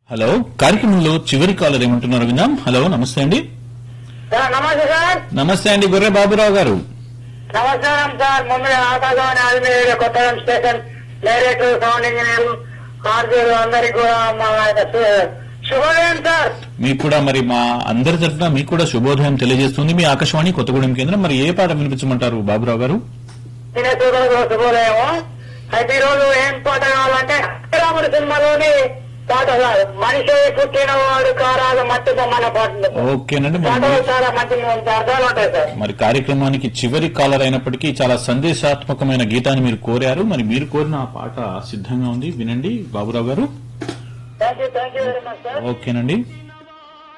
hello కార్యక్రమంలో చివరి caller ఏమంటున్నారు విందాం హలో నమస్తే అండి సార్ నమస్తే సార్ నమస్తే అండి గొర్రె బాబురావు గారు నమస్కారం సార్ ముందు ఆకాశవాణి ఆదిమేయుడు Kothagudem station director sound engineer ఆర్జీలు అందరికి కూడా మా యొక్క శు- శుభోదయం సార్ మీకు కూడా మరి మా అందరి తరఫున మీకు కూడా శుభోదయం తెలియజేస్తుంది మీ ఆకాశవాణి కొత్తగూడెం కేంద్రం మరి ఏ పాట వినిపించమంటారు బాబురావు గారు తినే సూదరులకు శుభోదయము అయితే ఈ రోజు ఏం పాట కావాలంటే రాముడు సినిమాలోని పాట సార్ మనిషి పుట్టినవాడు కారాలు మట్టి బొమ్మన పాటలు ఓకేనండి మరి పాటలు చాలా మంచి మంచి అర్థాలు ఉంటాయి సార్ మరి కార్యక్రమానికి చివరి కాలర్ అయినప్పటికీ చాలా సందేశాత్మకమైన గీతాన్ని మీరు కోరారు మరి మీరు కోరిన ఆ పాట సిద్ధంగా ఉంది వినండి Baburao garu thank you thank you very much sir ఓకేనండి